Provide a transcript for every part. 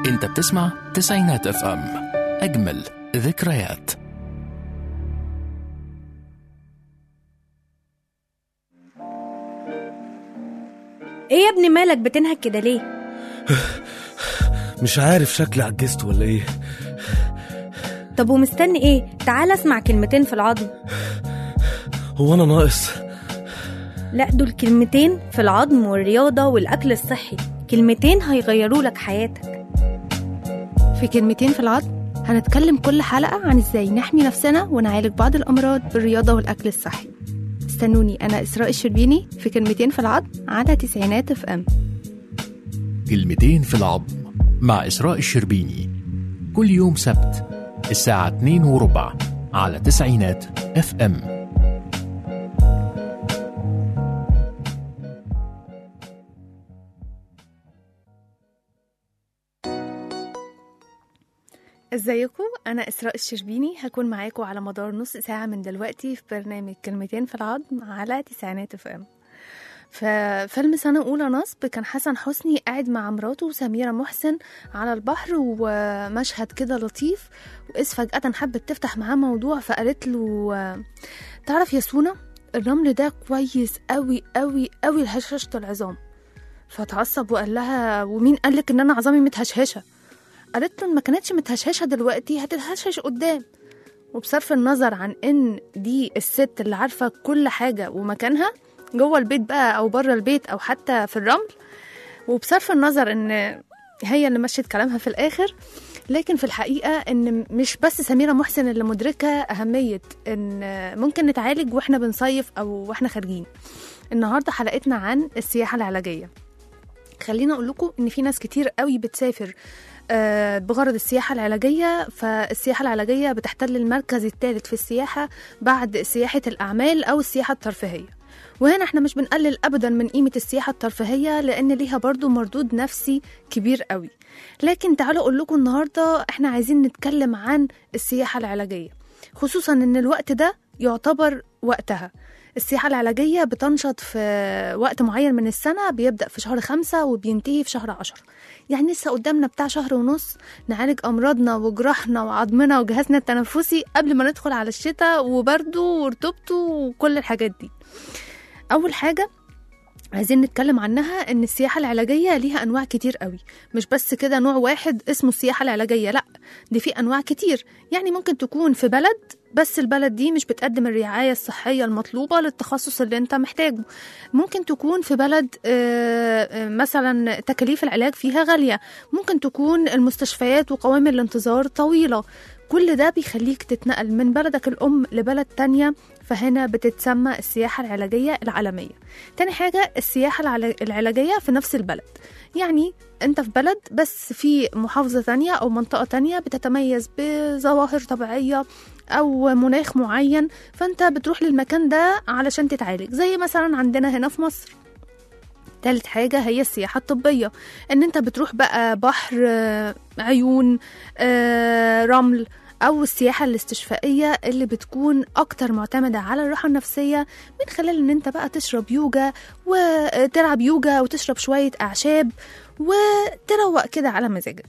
انت بتسمع تسعينات اف ام اجمل ذكريات ايه يا ابني مالك بتنهك كده ليه مش عارف شكلي عجزت ولا ايه طب ومستني ايه تعال اسمع كلمتين في العظم هو انا ناقص لا دول كلمتين في العظم والرياضة والأكل الصحي كلمتين هيغيروا لك حياتك في كلمتين في العظم هنتكلم كل حلقة عن ازاي نحمي نفسنا ونعالج بعض الأمراض بالرياضة والأكل الصحي استنوني أنا إسراء الشربيني في كلمتين في العظم على تسعينات اف ام كلمتين في العظم مع إسراء الشربيني كل يوم سبت الساعة 2 وربع على تسعينات اف ام ازيكم انا اسراء الشربيني هكون معاكم على مدار نص ساعه من دلوقتي في برنامج كلمتين في العظم على تسعينات اف ام ففيلم سنة أولى نصب كان حسن حسني قاعد مع مراته سميرة محسن على البحر ومشهد كده لطيف وإذ فجأة حبت تفتح معاه موضوع فقالت له تعرف يا سونا الرمل ده كويس قوي قوي قوي لهشاشة العظام فتعصب وقال لها ومين قالك ان انا عظامي متهشهشه قالت له إن ما كانتش متهشهشه دلوقتي هتتهشش قدام وبصرف النظر عن ان دي الست اللي عارفه كل حاجه ومكانها جوه البيت بقى او بره البيت او حتى في الرمل وبصرف النظر ان هي اللي مشيت كلامها في الاخر لكن في الحقيقه ان مش بس سميره محسن اللي مدركه اهميه ان ممكن نتعالج واحنا بنصيف او واحنا خارجين النهارده حلقتنا عن السياحه العلاجيه خلينا اقول لكم ان في ناس كتير قوي بتسافر آه، بغرض السياحة العلاجية فالسياحة العلاجية بتحتل المركز الثالث في السياحة بعد سياحة الأعمال أو السياحة الترفيهية وهنا احنا مش بنقلل أبدا من قيمة السياحة الترفيهية لأن ليها برضو مردود نفسي كبير قوي لكن تعالوا أقول لكم النهاردة احنا عايزين نتكلم عن السياحة العلاجية خصوصا ان الوقت ده يعتبر وقتها السياحة العلاجية بتنشط في وقت معين من السنة بيبدأ في شهر خمسة وبينتهي في شهر عشرة يعني لسه قدامنا بتاع شهر ونص نعالج أمراضنا وجراحنا وعظمنا وجهازنا التنفسي قبل ما ندخل على الشتاء وبرده ورطوبته وكل الحاجات دي أول حاجة عايزين نتكلم عنها ان السياحة العلاجية ليها انواع كتير قوي مش بس كده نوع واحد اسمه السياحة العلاجية لا دي في انواع كتير يعني ممكن تكون في بلد بس البلد دي مش بتقدم الرعاية الصحية المطلوبة للتخصص اللي انت محتاجه ممكن تكون في بلد آه، آه، مثلا تكاليف العلاج فيها غالية ممكن تكون المستشفيات وقوائم الانتظار طويلة كل ده بيخليك تتنقل من بلدك الأم لبلد تانية فهنا بتتسمى السياحة العلاجية العالمية تاني حاجة السياحة العلا- العلاجية في نفس البلد يعني انت في بلد بس في محافظة تانية أو منطقة تانية بتتميز بظواهر طبيعية أو مناخ معين فانت بتروح للمكان ده علشان تتعالج زي مثلا عندنا هنا في مصر تالت حاجة هي السياحة الطبية ان انت بتروح بقى بحر آه، عيون آه، رمل أو السياحة الاستشفائية اللي بتكون أكتر معتمدة على الراحة النفسية من خلال إن أنت بقى تشرب يوجا وتلعب يوجا وتشرب شوية أعشاب وتروق كده على مزاجك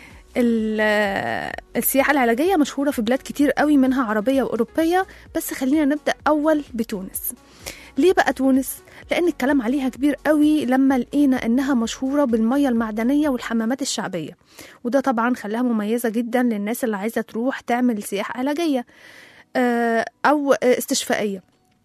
ال- السياحة العلاجية مشهورة في بلاد كتير قوي منها عربية وأوروبية بس خلينا نبدأ أول بتونس ليه بقى تونس؟ لأن الكلام عليها كبير قوي لما لقينا إنها مشهورة بالمية المعدنية والحمامات الشعبية وده طبعا خلاها مميزة جدا للناس اللي عايزة تروح تعمل سياحة علاجية آه، أو آه، استشفائية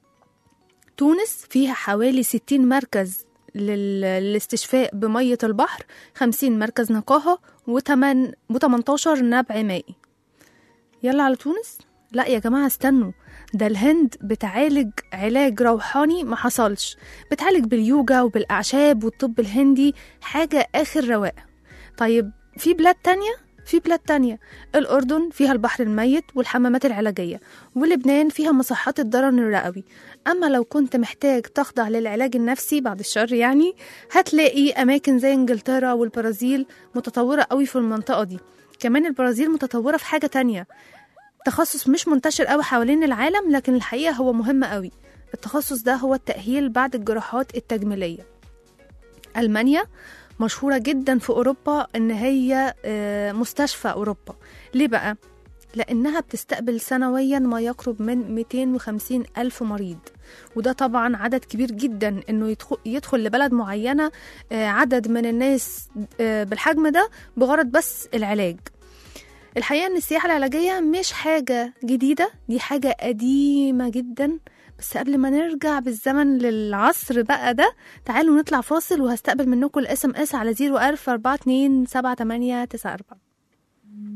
تونس فيها حوالي 60 مركز لل- للاستشفاء بمية البحر 50 مركز نقاهة و8 و18 نبع مائي يلا على تونس لا يا جماعة استنوا ده الهند بتعالج علاج روحاني ما حصلش بتعالج باليوجا وبالأعشاب والطب الهندي حاجة آخر رواقة طيب في بلاد تانية في بلاد تانية الأردن فيها البحر الميت والحمامات العلاجية ولبنان فيها مصحات الضرر الرئوي أما لو كنت محتاج تخضع للعلاج النفسي بعد الشر يعني هتلاقي أماكن زي إنجلترا والبرازيل متطورة قوي في المنطقة دي كمان البرازيل متطورة في حاجة تانية تخصص مش منتشر قوي حوالين العالم لكن الحقيقة هو مهم قوي التخصص ده هو التأهيل بعد الجراحات التجميلية ألمانيا مشهورة جدا في أوروبا إن هي آه، مستشفى أوروبا ليه بقى؟ لأنها بتستقبل سنويا ما يقرب من 250 ألف مريض وده طبعا عدد كبير جدا إنه يدخل, يدخل لبلد معينة آه، عدد من الناس آه، بالحجم ده بغرض بس العلاج الحقيقة إن السياحة العلاجية مش حاجة جديدة دي حاجة قديمة جدا بس قبل ما نرجع بالزمن للعصر بقى ده تعالوا نطلع فاصل وهستقبل منكم الاس ام اس على 01000 42 78 94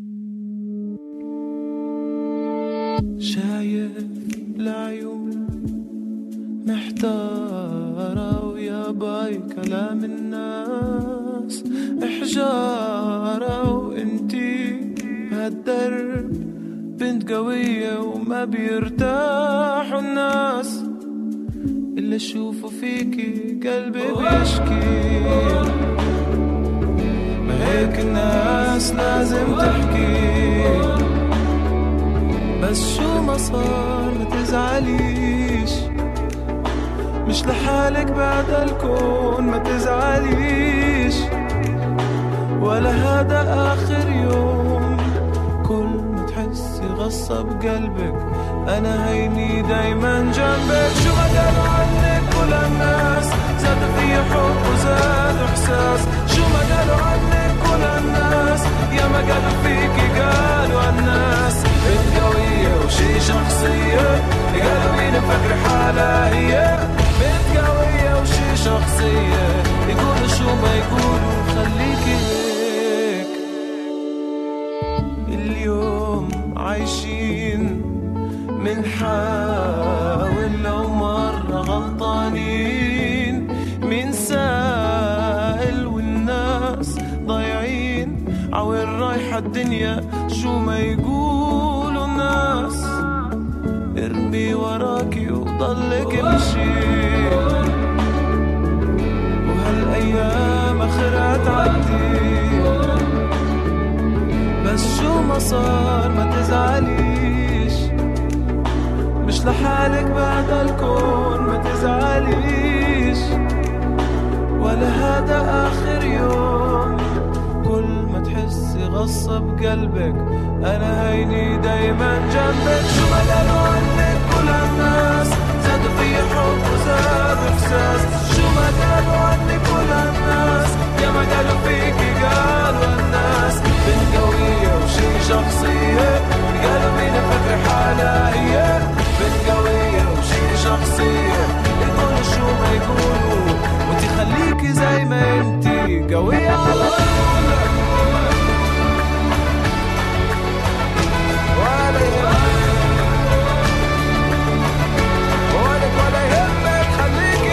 شايف العيون محتارة ويا باي كلام الناس إحجارة وإنتي بهالدرب بنت قوية وما بيرتاحوا الناس اللي أشوفه فيكي قلبي بيشكي ما هيك الناس لازم تحكي بس شو ما صار ما تزعليش مش لحالك بعد الكون ما تزعليش ولا هذا آخر يوم كل ما تحسي غصة بقلبك أنا هيني دايما جنبك شو ما قالوا عنك كل الناس زاد في حب وزاد إحساس شو ما قالوا عنك كل الناس يا ما قالوا فيكي قالوا الناس بنت قوية وشي شخصية قالوا مين مفكر حالها هي بنت قوية وشي شخصية يقولوا شو ما يقولوا خليكي هيك اليوم عايشين منحاول لو مرة غلطانين مين سائل والناس ضايعين عوين رايحة الدنيا شو ما يقولوا الناس ارمي وراكي وضلك امشي وهالايام اخرها تعدي بس شو ما صار ما تزعليش مش لحالك بعد الكون ما تزعليش ولا هذا آخر يوم كل ما تحسي غصة بقلبك أنا هيني دايما جنبك شو ما قالوا عنك كل الناس زادوا في حب وزاد إحساس شو ما قالوا عنك كل الناس يا ما قالوا فيكي قالوا الناس بنت قوية وشي شخصية قالوا مين فكر حالها هي بنت قوية وشي شخصية يقولوا شو ما يقولوا وانتي خليكي زي ما انتي قوية على طول ولا يهمك ولك ولا يهمك خليكي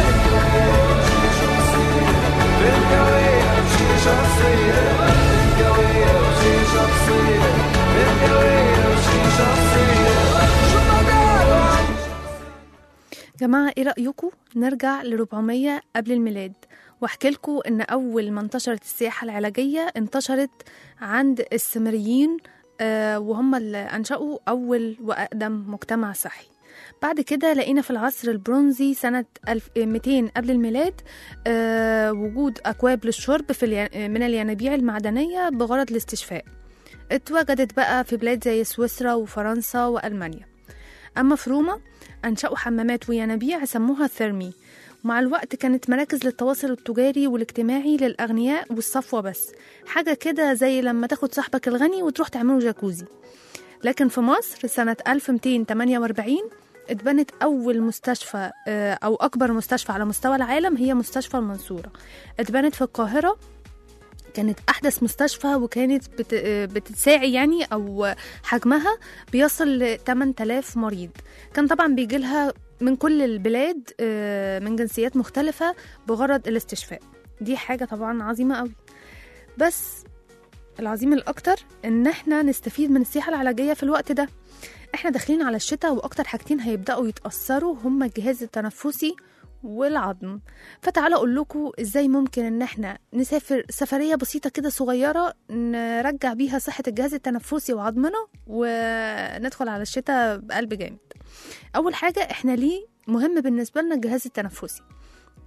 بنت قوية وشي شخصية بنت قوية وشي شخصية بنت قوية وشي شخصية شو ما قالوا جماعة ايه رأيكم نرجع ل 400 قبل الميلاد واحكي لكم ان اول ما انتشرت السياحة العلاجية انتشرت عند السمريين آه، وهم اللي انشأوا اول واقدم مجتمع صحي بعد كده لقينا في العصر البرونزي سنة 1200 قبل الميلاد آه، وجود أكواب للشرب في اليا- من الينابيع المعدنية بغرض الاستشفاء اتوجدت بقى في بلاد زي سويسرا وفرنسا وألمانيا أما في روما أنشأوا حمامات وينابيع سموها ثيرمي ومع الوقت كانت مراكز للتواصل التجاري والاجتماعي للأغنياء والصفوة بس حاجة كده زي لما تاخد صاحبك الغني وتروح تعمله جاكوزي لكن في مصر سنة 1248 اتبنت أول مستشفى آه، أو أكبر مستشفى على مستوى العالم هي مستشفى المنصورة اتبنت في القاهرة كانت أحدث مستشفى وكانت بت... آه، بتساعي يعني أو حجمها بيصل ل 8000 مريض كان طبعا بيجي لها من كل البلاد آه، من جنسيات مختلفة بغرض الاستشفاء دي حاجة طبعا عظيمة قوي بس العظيم الأكتر إن احنا نستفيد من السياحة العلاجية في الوقت ده احنا داخلين على الشتاء وأكتر حاجتين هيبدأوا يتأثروا هما الجهاز التنفسي والعظم فتعالوا أقول لكم إزاي ممكن إن احنا نسافر سفرية بسيطة كده صغيرة نرجع بيها صحة الجهاز التنفسي وعظمنا وندخل على الشتاء بقلب جامد أول حاجة احنا ليه مهم بالنسبة لنا الجهاز التنفسي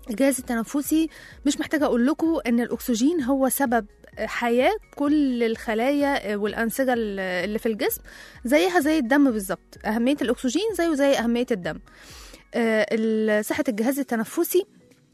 الجهاز التنفسي مش محتاجة أقول لكم إن الأكسجين هو سبب حياة كل الخلايا والأنسجة اللي في الجسم زيها زي الدم بالظبط أهمية الأكسجين زيه زي أهمية الدم آه، ال- صحة الجهاز التنفسي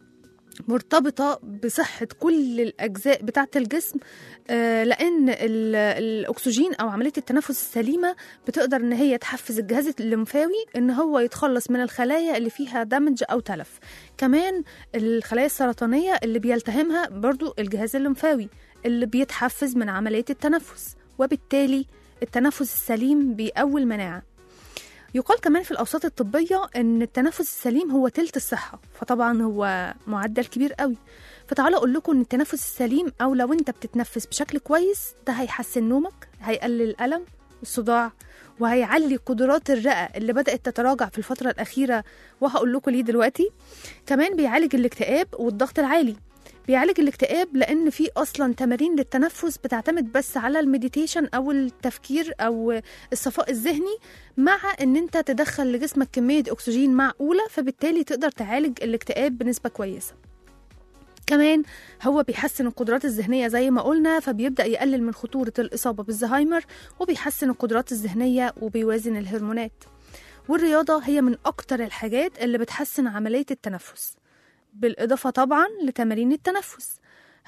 مرتبطة بصحة كل الأجزاء بتاعة الجسم آه، لأن ال- الأكسجين أو عملية التنفس السليمة بتقدر إن هي تحفز الجهاز الليمفاوي إن هو يتخلص من الخلايا اللي فيها دمج أو تلف كمان الخلايا السرطانية اللي بيلتهمها برضو الجهاز الليمفاوي اللي بيتحفز من عملية التنفس وبالتالي التنفس السليم بيقوي المناعة يقال كمان في الأوساط الطبية إن التنفس السليم هو تلت الصحة فطبعا هو معدل كبير قوي فتعالوا أقول لكم إن التنفس السليم أو لو أنت بتتنفس بشكل كويس ده هيحسن نومك هيقلل الألم والصداع وهيعلي قدرات الرئة اللي بدأت تتراجع في الفترة الأخيرة وهقول لكم ليه دلوقتي كمان بيعالج الاكتئاب والضغط العالي بيعالج الاكتئاب لان في اصلا تمارين للتنفس بتعتمد بس على المديتيشن او التفكير او الصفاء الذهني مع ان انت تدخل لجسمك كميه اكسجين معقوله فبالتالي تقدر تعالج الاكتئاب بنسبه كويسه كمان هو بيحسن القدرات الذهنية زي ما قلنا فبيبدأ يقلل من خطورة الإصابة بالزهايمر وبيحسن القدرات الذهنية وبيوازن الهرمونات والرياضة هي من أكتر الحاجات اللي بتحسن عملية التنفس بالإضافة طبعا لتمارين التنفس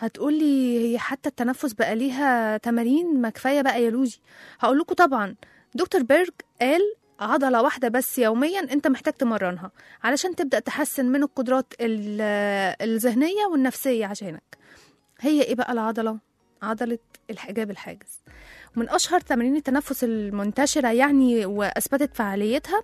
هتقولي هي حتى التنفس بقى ليها تمارين ما كفاية بقى يا لوجي هقول لكم طبعا دكتور بيرج قال عضلة واحدة بس يوميا انت محتاج تمرنها علشان تبدأ تحسن من القدرات ال- الذهنية والنفسية عشانك هي ايه بقى العضلة؟ عضلة الحجاب الحاجز من أشهر تمارين التنفس المنتشرة يعني وأثبتت فعاليتها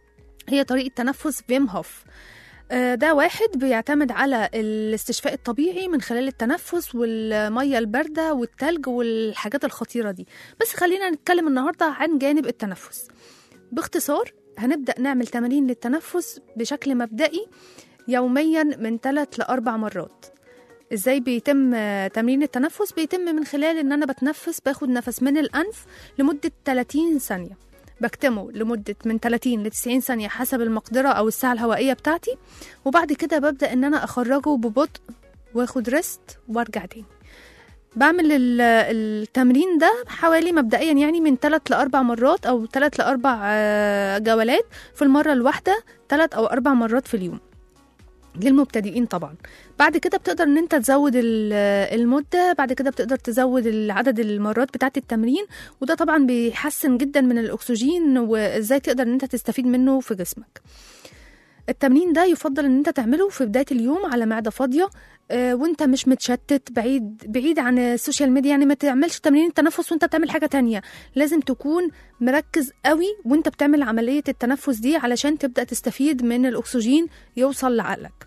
هي طريقة تنفس فيم هوف آه، ده واحد بيعتمد على الاستشفاء الطبيعي من خلال التنفس والمية الباردة والتلج والحاجات الخطيرة دي بس خلينا نتكلم النهاردة عن جانب التنفس باختصار هنبدأ نعمل تمارين للتنفس بشكل مبدئي يوميا من 3 لأربع مرات ازاي بيتم آه، تمرين التنفس بيتم من خلال ان انا بتنفس باخد نفس من الانف لمدة 30 ثانية بكتمه لمدة من 30 ل 90 ثانية حسب المقدرة أو السعة الهوائية بتاعتي وبعد كده ببدأ إن أنا أخرجه ببطء واخد ريست وارجع تاني بعمل ال- التمرين ده حوالي مبدئيا يعني من 3 لأربع مرات أو 3 لأربع آه، جولات في المرة الواحدة 3 أو أربع مرات في اليوم للمبتدئين طبعا بعد كده بتقدر ان انت تزود ال- المدة بعد كده بتقدر تزود عدد المرات بتاعة التمرين وده طبعا بيحسن جدا من الاكسجين وازاي تقدر ان انت تستفيد منه في جسمك التمرين ده يفضل ان انت تعمله في بدايه اليوم على معده فاضيه آه، وانت مش متشتت بعيد بعيد عن السوشيال ميديا يعني ما تعملش تمرين التنفس وانت بتعمل حاجه تانية لازم تكون مركز قوي وانت بتعمل عمليه التنفس دي علشان تبدا تستفيد من الاكسجين يوصل لعقلك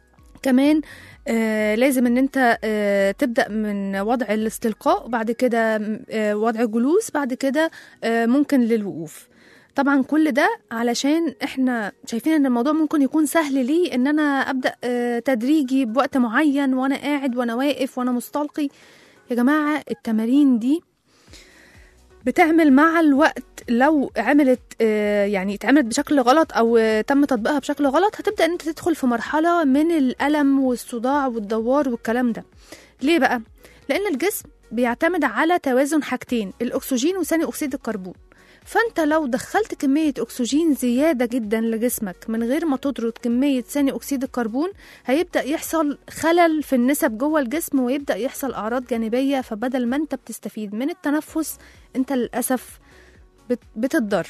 كمان آه لازم ان انت آه تبدا من وضع الاستلقاء بعد كده آه وضع الجلوس بعد كده آه ممكن للوقوف طبعا كل ده علشان احنا شايفين ان الموضوع ممكن يكون سهل ليه ان انا ابدا آه تدريجي بوقت معين وانا قاعد وانا واقف وانا مستلقي يا جماعه التمارين دي بتعمل مع الوقت لو عملت آه، يعني اتعملت بشكل غلط او آه، تم تطبيقها بشكل غلط هتبدا ان انت تدخل في مرحله من الالم والصداع والدوار والكلام ده ليه بقى لان الجسم بيعتمد على توازن حاجتين الاكسجين وثاني اكسيد الكربون فانت لو دخلت كميه اكسجين زياده جدا لجسمك من غير ما تطرد كميه ثاني اكسيد الكربون هيبدا يحصل خلل في النسب جوه الجسم ويبدا يحصل اعراض جانبيه فبدل ما انت بتستفيد من التنفس انت للاسف بت- بتتضر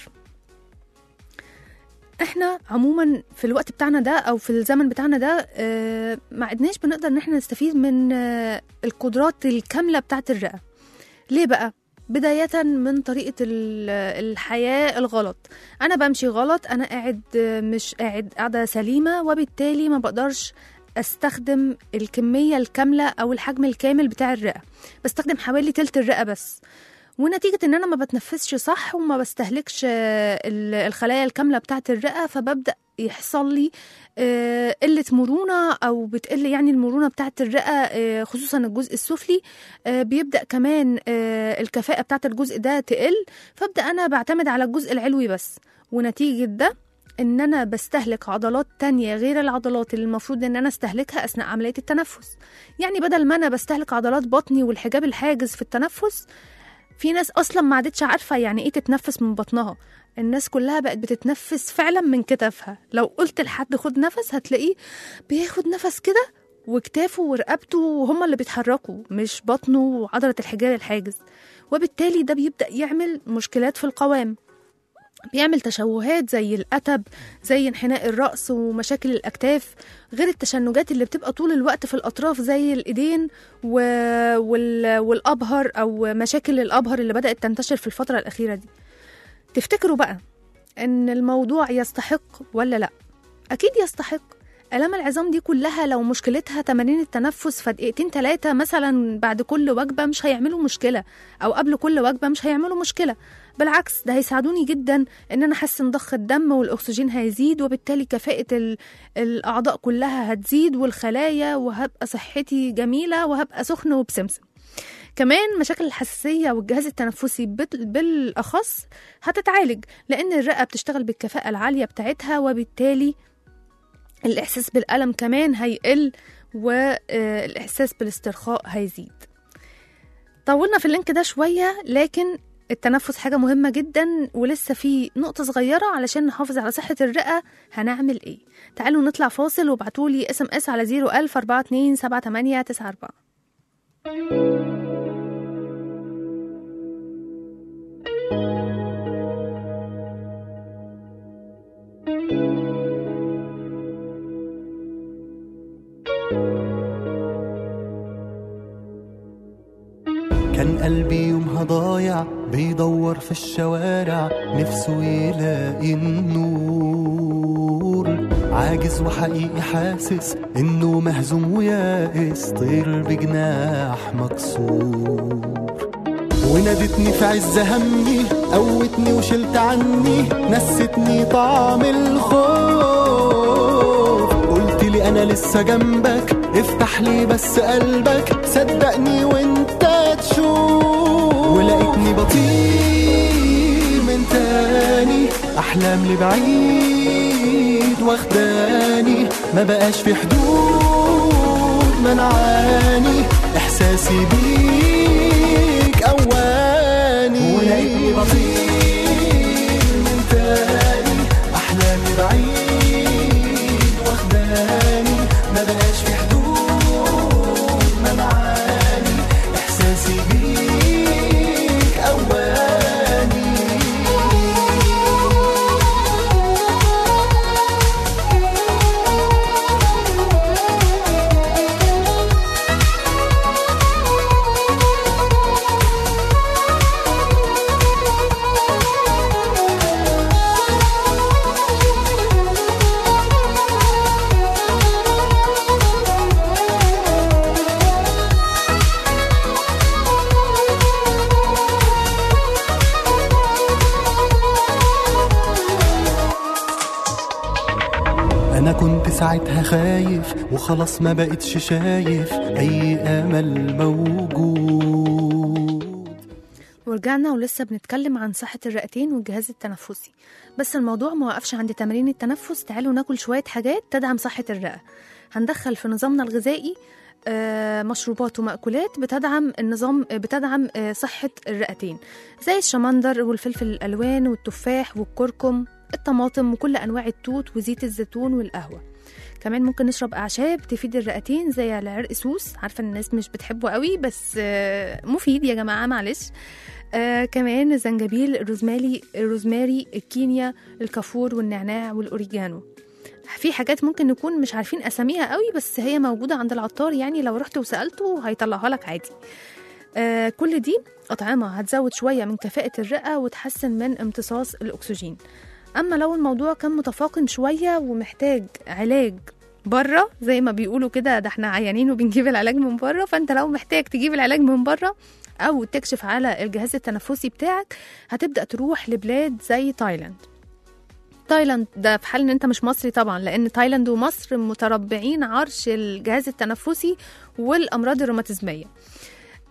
احنا عموما في الوقت بتاعنا ده او في الزمن بتاعنا ده آه، ما عدناش بنقدر ان احنا نستفيد من آه، القدرات الكامله بتاعه الرئه ليه بقى بداية من طريقة ال- الحياة الغلط أنا بمشي غلط أنا قاعد آه، مش قاعد قاعدة سليمة وبالتالي ما بقدرش أستخدم الكمية الكاملة أو الحجم الكامل بتاع الرئة بستخدم حوالي تلت الرئة بس ونتيجة ان انا ما بتنفسش صح وما بستهلكش آه، ال- الخلايا الكاملة بتاعة الرئة فببدأ يحصل لي آه، قلة مرونة أو بتقل يعني المرونة بتاعة الرئة آه، خصوصا الجزء السفلي آه، بيبدأ كمان آه، الكفاءة بتاعة الجزء ده تقل فابدأ أنا بعتمد على الجزء العلوي بس ونتيجة ده ان انا بستهلك عضلات تانية غير العضلات اللي المفروض ان انا استهلكها اثناء عملية التنفس يعني بدل ما انا بستهلك عضلات بطني والحجاب الحاجز في التنفس في ناس اصلا ما عادتش عارفة يعني ايه تتنفس من بطنها الناس كلها بقت بتتنفس فعلا من كتافها لو قلت لحد خد نفس هتلاقيه بياخد نفس كده وكتافه ورقبته هما اللي بيتحركوا مش بطنه وعضلة الحجاب الحاجز وبالتالي ده بيبدأ يعمل مشكلات في القوام بيعمل تشوهات زي الأتب زي انحناء الرأس ومشاكل الأكتاف غير التشنجات اللي بتبقى طول الوقت في الأطراف زي الإيدين و... وال... والأبهر أو مشاكل الأبهر اللي بدأت تنتشر في الفترة الأخيرة دي تفتكروا بقى إن الموضوع يستحق ولا لأ أكيد يستحق آلام العظام دي كلها لو مشكلتها تمارين التنفس فدقيقتين تلاتة مثلا بعد كل وجبة مش هيعملوا مشكلة أو قبل كل وجبة مش هيعملوا مشكلة بالعكس ده هيساعدوني جدا ان انا احسن ضخ الدم والاكسجين هيزيد وبالتالي كفاءة ال- الاعضاء كلها هتزيد والخلايا وهبقى صحتي جميلة وهبقى سخن وبسمسم كمان مشاكل الحساسية والجهاز التنفسي بال- بالأخص هتتعالج لأن الرئة بتشتغل بالكفاءة العالية بتاعتها وبالتالي الإحساس بالألم كمان هيقل والإحساس بالاسترخاء هيزيد طولنا في اللينك ده شوية لكن التنفس حاجة مهمة جدا ولسه في نقطة صغيرة علشان نحافظ على صحة الرئة هنعمل ايه تعالوا نطلع فاصل وابعتولي اس ام اس على 01000 42 78 94 كان قلبي يومها ضايع بيدور في الشوارع نفسه يلاقي النور عاجز وحقيقي حاسس انه مهزوم ويائس طير بجناح مكسور ونادتني في عز همي قوتني وشلت عني نستني طعم الخوف قلت لي انا لسه جنبك افتح لي بس قلبك صدقني وانت تشوف ولقيتني بطير من تاني احلام لبعيد واخداني ما بقاش في حدود منعاني احساسي بيك اواني ولقيتني بطير من تاني احلامي بعيد واخداني ما بقاش في حدود منعاني احساسي بيك اواني انا كنت ساعتها خايف وخلاص ما بقتش شايف اي امل موجود ورجعنا ولسه بنتكلم عن صحة الرئتين والجهاز التنفسي بس الموضوع ما وقفش عند تمارين التنفس تعالوا ناكل شوية حاجات تدعم صحة الرئة هندخل في نظامنا الغذائي آه، مشروبات ومأكولات بتدعم النظام بتدعم آه، صحة الرئتين زي الشمندر والفلفل الألوان والتفاح والكركم الطماطم وكل أنواع التوت وزيت الزيتون والقهوة كمان ممكن نشرب أعشاب تفيد الرئتين زي العرق سوس عارفة إن الناس مش بتحبه قوي بس آه، مفيد يا جماعة معلش آه كمان الزنجبيل الروزماري الروزماري الكينيا الكافور والنعناع والأوريجانو في حاجات ممكن نكون مش عارفين أساميها قوي بس هي موجودة عند العطار يعني لو رحت وسألته هيطلعها لك عادي آه كل دي أطعمة هتزود شوية من كفاءة الرئة وتحسن من امتصاص الأكسجين أما لو الموضوع كان متفاقم شوية ومحتاج علاج بره زي ما بيقولوا كده ده احنا عيانين وبنجيب العلاج من بره فانت لو محتاج تجيب العلاج من بره او تكشف على الجهاز التنفسي بتاعك هتبدا تروح لبلاد زي تايلاند تايلاند ده في حال ان انت مش مصري طبعا لان تايلاند ومصر متربعين عرش الجهاز التنفسي والامراض الروماتيزميه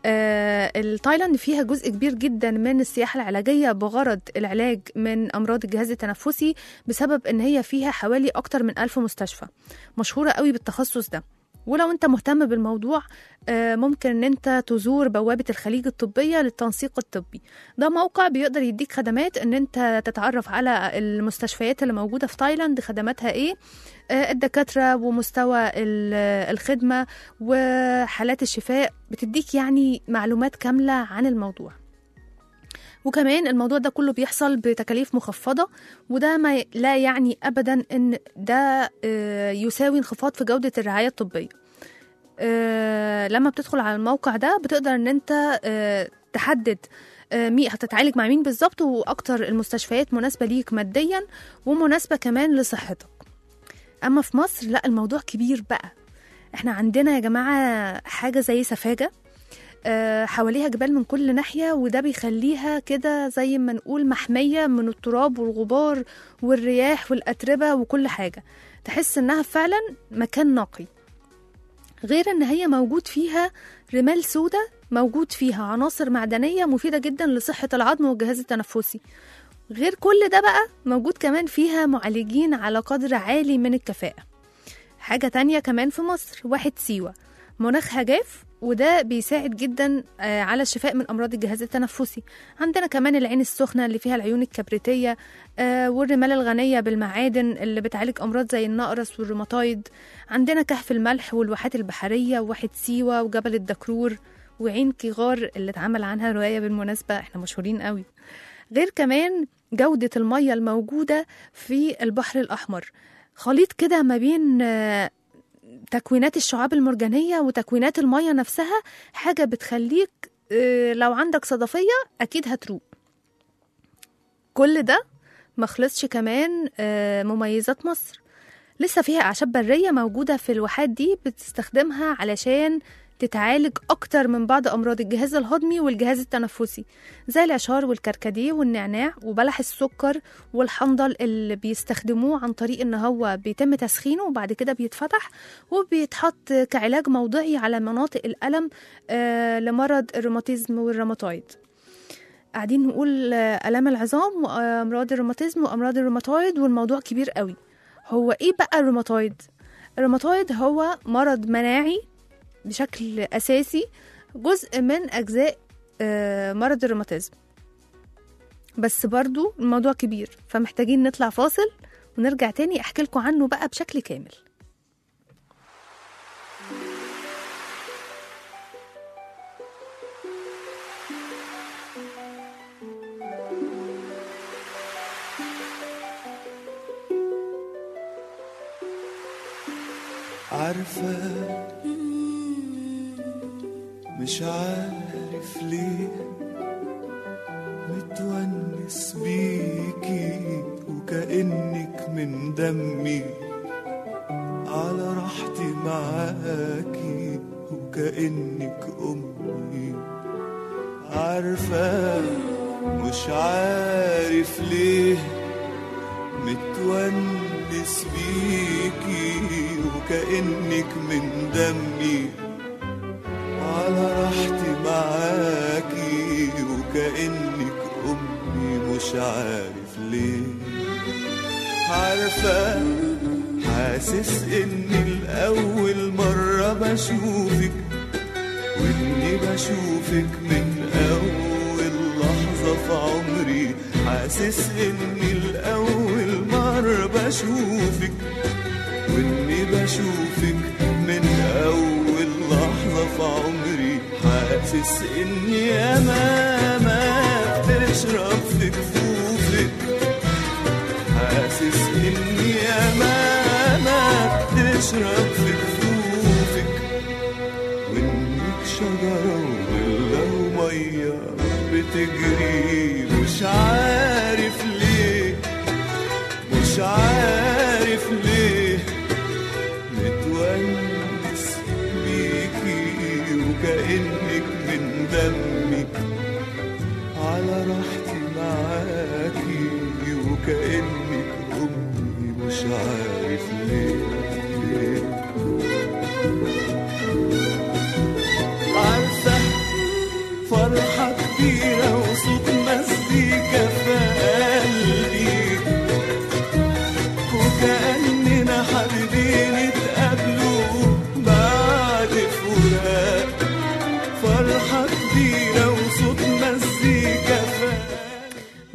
آه، التايلاند فيها جزء كبير جدا من السياحة العلاجية بغرض العلاج من أمراض الجهاز التنفسي بسبب إن هي فيها حوالي أكتر من ألف مستشفى مشهورة قوي بالتخصص ده ولو انت مهتم بالموضوع آه، ممكن ان انت تزور بوابة الخليج الطبية للتنسيق الطبي ده موقع بيقدر يديك خدمات ان انت تتعرف على المستشفيات اللي موجودة في تايلاند خدماتها ايه آه، الدكاترة ومستوى ال- الخدمة وحالات الشفاء بتديك يعني معلومات كاملة عن الموضوع وكمان الموضوع ده كله بيحصل بتكاليف مخفضة وده ما ي- لا يعني أبدا إن ده آه، يساوي انخفاض في جودة الرعاية الطبية آه، لما بتدخل على الموقع ده بتقدر إن أنت آه، تحدد آه، مين هتتعالج مع مين بالظبط وأكتر المستشفيات مناسبة ليك ماديا ومناسبة كمان لصحتك أما في مصر لا الموضوع كبير بقى احنا عندنا يا جماعة حاجة زي سفاجة آه، حواليها جبال من كل ناحية وده بيخليها كده زي ما نقول محمية من التراب والغبار والرياح والأتربة وكل حاجة تحس إنها فعلا مكان نقي غير إن هي موجود فيها رمال سودة موجود فيها عناصر معدنية مفيدة جدا لصحة العظم والجهاز التنفسي غير كل ده بقى موجود كمان فيها معالجين على قدر عالي من الكفاءة حاجة تانية كمان في مصر واحد سيوة مناخها جاف وده بيساعد جدا آه، على الشفاء من امراض الجهاز التنفسي عندنا كمان العين السخنه اللي فيها العيون الكبريتيه آه، والرمال الغنيه بالمعادن اللي بتعالج امراض زي النقرس والروماتويد عندنا كهف الملح والواحات البحريه وواحد سيوه وجبل الدكرور وعين كيغار اللي اتعمل عنها روايه بالمناسبه احنا مشهورين قوي غير كمان جوده الميه الموجوده في البحر الاحمر خليط كده ما بين آه، تكوينات الشعاب المرجانية وتكوينات المية نفسها حاجة بتخليك آه، لو عندك صدفية أكيد هتروق كل ده مخلصش كمان آه، مميزات مصر لسه فيها أعشاب برية موجودة في الواحات دي بتستخدمها علشان تتعالج أكتر من بعض أمراض الجهاز الهضمي والجهاز التنفسي زي العشار والكركديه والنعناع وبلح السكر والحنظل اللي بيستخدموه عن طريق إن هو بيتم تسخينه وبعد كده بيتفتح وبيتحط كعلاج موضعي على مناطق الألم آه، لمرض الروماتيزم والروماتويد قاعدين نقول آه، آلام العظام وأمراض الروماتيزم وأمراض الروماتويد والموضوع كبير قوي هو إيه بقى الروماتويد؟ الروماتويد هو مرض مناعي بشكل أساسي جزء من أجزاء آه، مرض الروماتيزم بس برضو الموضوع كبير فمحتاجين نطلع فاصل ونرجع تاني أحكي لكم عنه بقى بشكل كامل عارفة مش عارف ليه متونس بيكي وكأنك من دمي على راحتي معاكي وكأنك أمي عارفة مش عارف ليه متونس بيكي وكأنك من دمي على راحتي معاكي وكأنك أمي مش عارف ليه عارفة حاسس إني الأول مرة بشوفك وإني بشوفك من أول لحظة في عمري حاسس إني الأول مرة بشوفك وإني بشوفك من أول لحظة في عمري حاسس إني أمامك تشرب في كفوفك حاسس إني أمامك تشرب في كفوفك وإنك شجرة وظلة ومية بتجري مش عارف ليه مش عارف ليه متونس بيكي وكأنك من دمي على راحتي معاكي وكأنك أمي مش عارف ليه عارفة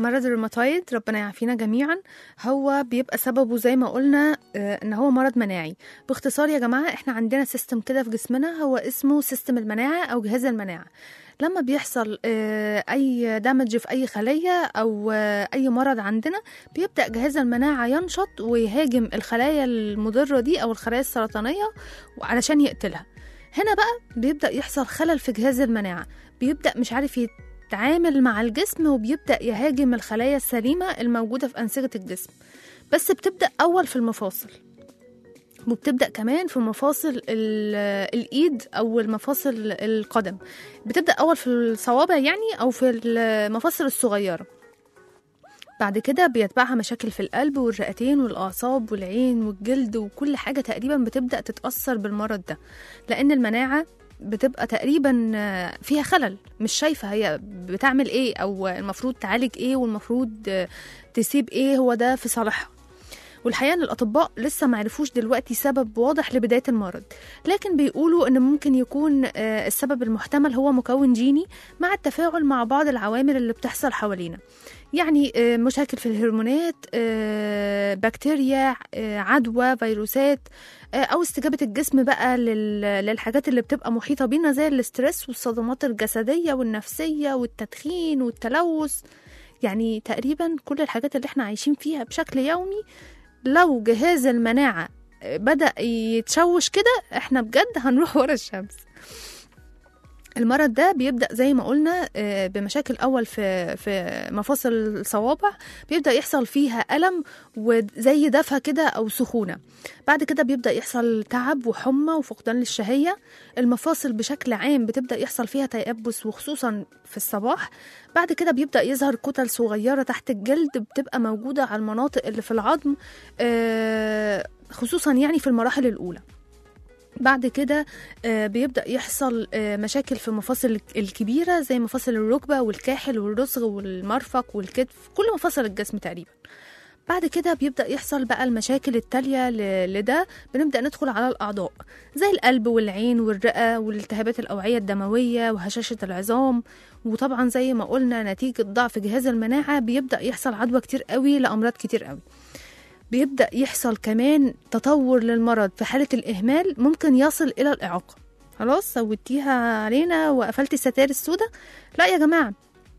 مرض الروماتويد ربنا يعافينا جميعا هو بيبقى سببه زي ما قلنا آه، ان هو مرض مناعي باختصار يا جماعه احنا عندنا سيستم كده في جسمنا هو اسمه سيستم المناعه او جهاز المناعه لما بيحصل آه، اي دمج في اي خليه او آه، اي مرض عندنا بيبدا جهاز المناعه ينشط ويهاجم الخلايا المضره دي او الخلايا السرطانيه علشان يقتلها هنا بقى بيبدا يحصل خلل في جهاز المناعه بيبدا مش عارف يتعامل مع الجسم وبيبدا يهاجم الخلايا السليمه الموجوده في انسجه الجسم بس بتبدا اول في المفاصل وبتبدا كمان في مفاصل ال- الايد او المفاصل القدم بتبدا اول في الصوابع يعني او في المفاصل الصغيره بعد كده بيتبعها مشاكل في القلب والرئتين والأعصاب والعين والجلد وكل حاجة تقريبا بتبدأ تتأثر بالمرض ده لأن المناعة بتبقى تقريبا آه، فيها خلل مش شايفة هي بتعمل ايه أو المفروض تعالج ايه والمفروض آه، تسيب ايه هو ده في صالحها والحقيقة ان الأطباء لسه معرفوش دلوقتي سبب واضح لبداية المرض لكن بيقولوا ان ممكن يكون آه، السبب المحتمل هو مكون جيني مع التفاعل مع بعض العوامل اللي بتحصل حوالينا يعني آه، مشاكل في الهرمونات آه، بكتيريا آه، عدوى فيروسات آه، او استجابه الجسم بقى لل- للحاجات اللي بتبقى محيطه بينا زي الاسترس والصدمات الجسديه والنفسيه والتدخين والتلوث يعني تقريبا كل الحاجات اللي احنا عايشين فيها بشكل يومي لو جهاز المناعه آه، بدا يتشوش كده احنا بجد هنروح ورا الشمس المرض ده بيبدا زي ما قلنا آه، بمشاكل اول في في مفاصل الصوابع بيبدا يحصل فيها الم وزي دفى كده او سخونه بعد كده بيبدا يحصل تعب وحمى وفقدان للشهيه المفاصل بشكل عام بتبدا يحصل فيها تيبس وخصوصا في الصباح بعد كده بيبدا يظهر كتل صغيره تحت الجلد بتبقى موجوده على المناطق اللي في العظم آه، خصوصا يعني في المراحل الاولى بعد كده آه، بيبدأ يحصل آه، مشاكل في المفاصل الكبيرة زي مفاصل الركبة والكاحل والرسغ والمرفق والكتف كل مفاصل الجسم تقريبا بعد كده بيبدأ يحصل بقى المشاكل التالية ل- لده بنبدأ ندخل على الأعضاء زي القلب والعين والرئة والالتهابات الأوعية الدموية وهشاشة العظام وطبعا زي ما قلنا نتيجة ضعف جهاز المناعة بيبدأ يحصل عدوى كتير قوي لأمراض كتير قوي بيبدأ يحصل كمان تطور للمرض في حالة الإهمال ممكن يصل إلى الإعاقة خلاص سويتيها علينا وقفلتي الستائر السوداء لا يا جماعة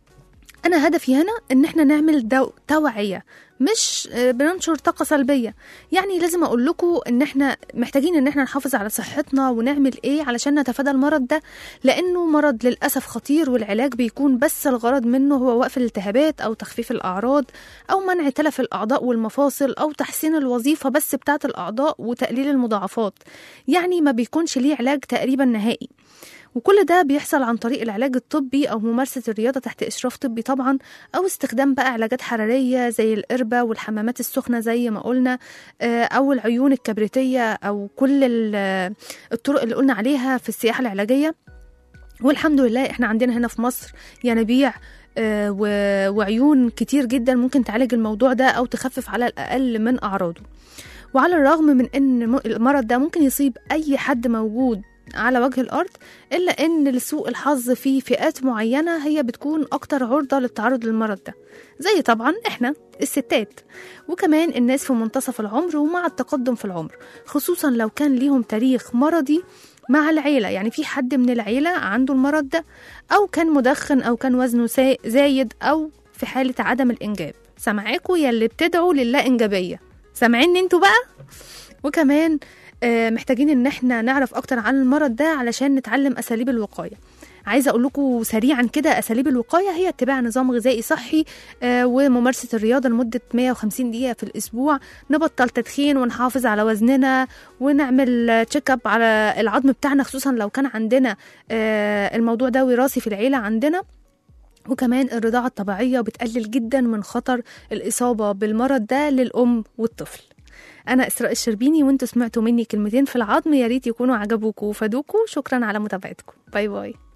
أنا هدفي هنا إن إحنا نعمل دو... توعية مش آه، بننشر طاقة سلبية يعني لازم أقول لكم إن إحنا محتاجين إن إحنا نحافظ على صحتنا ونعمل إيه علشان نتفادى المرض ده لأنه مرض للأسف خطير والعلاج بيكون بس الغرض منه هو وقف الالتهابات أو تخفيف الأعراض أو منع تلف الأعضاء والمفاصل أو تحسين الوظيفة بس بتاعة الأعضاء وتقليل المضاعفات يعني ما بيكونش ليه علاج تقريبا نهائي وكل ده بيحصل عن طريق العلاج الطبي أو ممارسة الرياضة تحت إشراف طبي طبعا أو استخدام بقى علاجات حرارية زي القربة والحمامات السخنة زي ما قلنا آه، أو العيون الكبريتية أو كل ال- الطرق اللي قلنا عليها في السياحة العلاجية والحمد لله احنا عندنا هنا في مصر ينابيع آه، و- وعيون كتير جدا ممكن تعالج الموضوع ده أو تخفف على الأقل من أعراضه وعلى الرغم من ان م- المرض ده ممكن يصيب اي حد موجود على وجه الارض الا ان لسوء الحظ في فئات معينه هي بتكون اكتر عرضه للتعرض للمرض ده زي طبعا احنا الستات وكمان الناس في منتصف العمر ومع التقدم في العمر خصوصا لو كان ليهم تاريخ مرضي مع العيله يعني في حد من العيله عنده المرض ده او كان مدخن او كان وزنه سا- زايد او في حاله عدم الانجاب سامعاكوا يا اللي بتدعوا لله انجابيه سامعين انتوا بقى وكمان آه، محتاجين ان احنا نعرف اكتر عن المرض ده علشان نتعلم اساليب الوقايه عايزه اقول لكم سريعا كده اساليب الوقايه هي اتباع نظام غذائي صحي آه، وممارسه الرياضه لمده 150 دقيقه في الاسبوع نبطل تدخين ونحافظ على وزننا ونعمل تشيك اب على العظم بتاعنا خصوصا لو كان عندنا آه، الموضوع ده وراثي في العيله عندنا وكمان الرضاعة الطبيعية بتقلل جدا من خطر الإصابة بالمرض ده للأم والطفل أنا إسراء الشربيني وانتوا سمعتوا مني كلمتين في العظم يا ريت يكونوا عجبوكوا وفادوكوا شكرا على متابعتكم باي باي